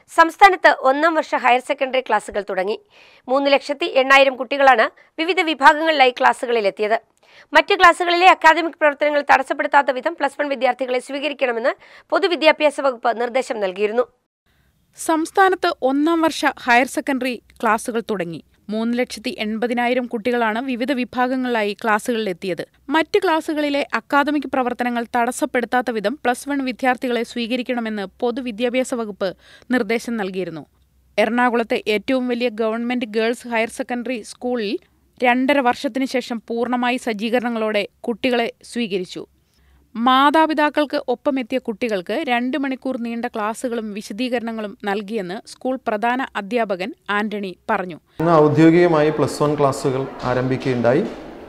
സംസ്ഥാനത്ത് ഒന്നാം വർഷ higher secondary ക്ലാസുകൾ തുടങ്ങി മൂന്ന് ലക്ഷത്തി എണ്ണായിരം കുട്ടികളാണ് വിവിധ വിഭാഗങ്ങളിലായി ക്ലാസുകളിലെത്തിയത് മറ്റ് ക്ലാസുകളിലെ അക്കാദമിക് പ്രവർത്തനങ്ങൾ തടസ്സപ്പെടുത്താത്ത വിധം പ്ലസ് വൺ വിദ്യാർത്ഥികളെ സ്വീകരിക്കണമെന്ന് പൊതുവിദ്യാഭ്യാസ വകുപ്പ് നിർദ്ദേശം നൽകിയിരുന്നു സംസ്ഥാനത്ത് ഒന്നാം വർഷ ഹയർ സെക്കൻഡറി ക്ലാസുകൾ തുടങ്ങി മൂന്ന് ലക്ഷത്തി എൺപതിനായിരം കുട്ടികളാണ് വിവിധ വിഭാഗങ്ങളിലായി ക്ലാസുകളിലെത്തിയത് മറ്റ് ക്ലാസുകളിലെ അക്കാദമിക് പ്രവർത്തനങ്ങൾ തടസ്സപ്പെടുത്താത്ത വിധം പ്ലസ് വൺ വിദ്യാർത്ഥികളെ സ്വീകരിക്കണമെന്ന് പൊതുവിദ്യാഭ്യാസ വകുപ്പ് നിർദ്ദേശം നൽകിയിരുന്നു എറണാകുളത്തെ ഏറ്റവും വലിയ ഗവൺമെന്റ് ഗേൾസ് ഹയർ സെക്കൻഡറി സ്കൂളിൽ രണ്ടര വർഷത്തിനു ശേഷം പൂർണ്ണമായി സജ്ജീകരണങ്ങളോടെ കുട്ടികളെ സ്വീകരിച്ചു മാതാപിതാക്കൾക്ക് ഒപ്പമെത്തിയ കുട്ടികൾക്ക് രണ്ട് മണിക്കൂർ നീണ്ട ക്ലാസുകളും വിശദീകരണങ്ങളും നൽകിയെന്ന് സ്കൂൾ പ്രധാന അധ്യാപകൻ ആന്റണി പറഞ്ഞു ഇന്ന് ഔദ്യോഗികമായി പ്ലസ് വൺ ക്ലാസ്സുകൾ ആരംഭിക്കുകയുണ്ടായി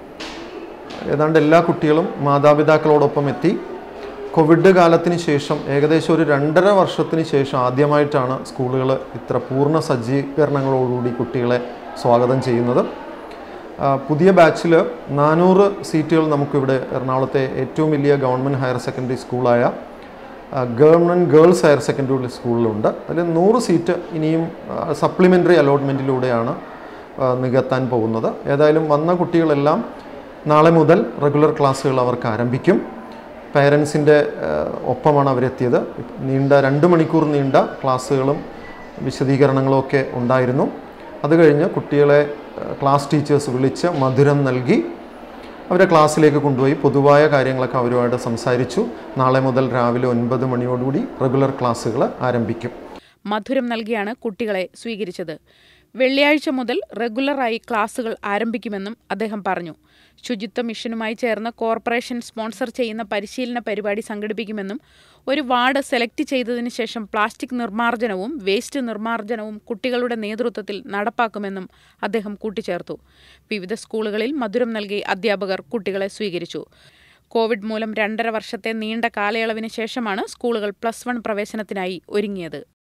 ഏതാണ്ട് എല്ലാ കുട്ടികളും മാതാപിതാക്കളോടൊപ്പം എത്തി കോവിഡ് കാലത്തിന് ശേഷം ഏകദേശം ഒരു രണ്ടര വർഷത്തിന് ശേഷം ആദ്യമായിട്ടാണ് സ്കൂളുകൾ ഇത്ര പൂർണ്ണ സജ്ജീകരണങ്ങളോടുകൂടി കുട്ടികളെ സ്വാഗതം ചെയ്യുന്നത് ആ, പുതിയ ബാച്ചിൽ നാനൂറ് സീറ്റുകൾ നമുക്കിവിടെ എറണാകുളത്തെ ഏറ്റവും വലിയ ഗവൺമെൻറ് ഹയർ സെക്കൻഡറി സ്കൂളായ ഗവൺമെൻറ് ഗേൾസ് ഹയർ സെക്കൻഡറി സ്കൂളിലുണ്ട് അതിൽ നൂറ് സീറ്റ് ഇനിയും സപ്ലിമെൻ്ററി അലോട്ട്മെൻറ്റിലൂടെയാണ് ആ, നികത്താൻ പോകുന്നത് ഏതായാലും വന്ന കുട്ടികളെല്ലാം നാളെ മുതൽ റെഗുലർ ക്ലാസ്സുകൾ അവർക്ക് ആരംഭിക്കും പേരൻസിൻ്റെ ഒപ്പമാണ് അവരെത്തിയത് നീണ്ട രണ്ട് മണിക്കൂർ നീണ്ട ക്ലാസ്സുകളും വിശദീകരണങ്ങളും ഒക്കെ ഉണ്ടായിരുന്നു അത് കഴിഞ്ഞ് കുട്ടികളെ ആ, ക്ലാസ് ടീച്ചേഴ്സ് വിളിച്ച് മധുരം നൽകി അവരെ ക്ലാസ്സിലേക്ക് കൊണ്ടുപോയി പൊതുവായ കാര്യങ്ങളൊക്കെ അവരുമായിട്ട് സംസാരിച്ചു നാളെ മുതൽ രാവിലെ ഒൻപത് മണിയോടുകൂടി റെഗുലർ ക്ലാസ്സുകൾ ആരംഭിക്കും മധുരം നൽകിയാണ് കുട്ടികളെ സ്വീകരിച്ചത് വെള്ളിയാഴ്ച മുതൽ റെഗുലറായി ക്ലാസുകൾ ആരംഭിക്കുമെന്നും അദ്ദേഹം പറഞ്ഞു ശുചിത്വ മിഷനുമായി ചേർന്ന് കോർപ്പറേഷൻ സ്പോൺസർ ചെയ്യുന്ന പരിശീലന പരിപാടി സംഘടിപ്പിക്കുമെന്നും ഒരു വാർഡ് സെലക്ട് ചെയ്തതിനു ശേഷം പ്ലാസ്റ്റിക് നിർമ്മാർജ്ജനവും വേസ്റ്റ് നിർമ്മാർജ്ജനവും കുട്ടികളുടെ നേതൃത്വത്തിൽ നടപ്പാക്കുമെന്നും അദ്ദേഹം കൂട്ടിച്ചേർത്തു വിവിധ സ്കൂളുകളിൽ മധുരം നൽകി അധ്യാപകർ കുട്ടികളെ സ്വീകരിച്ചു കോവിഡ് മൂലം രണ്ടര വർഷത്തെ നീണ്ട കാലയളവിന് ശേഷമാണ് സ്കൂളുകൾ പ്ലസ് വൺ പ്രവേശനത്തിനായി ഒരുങ്ങിയത്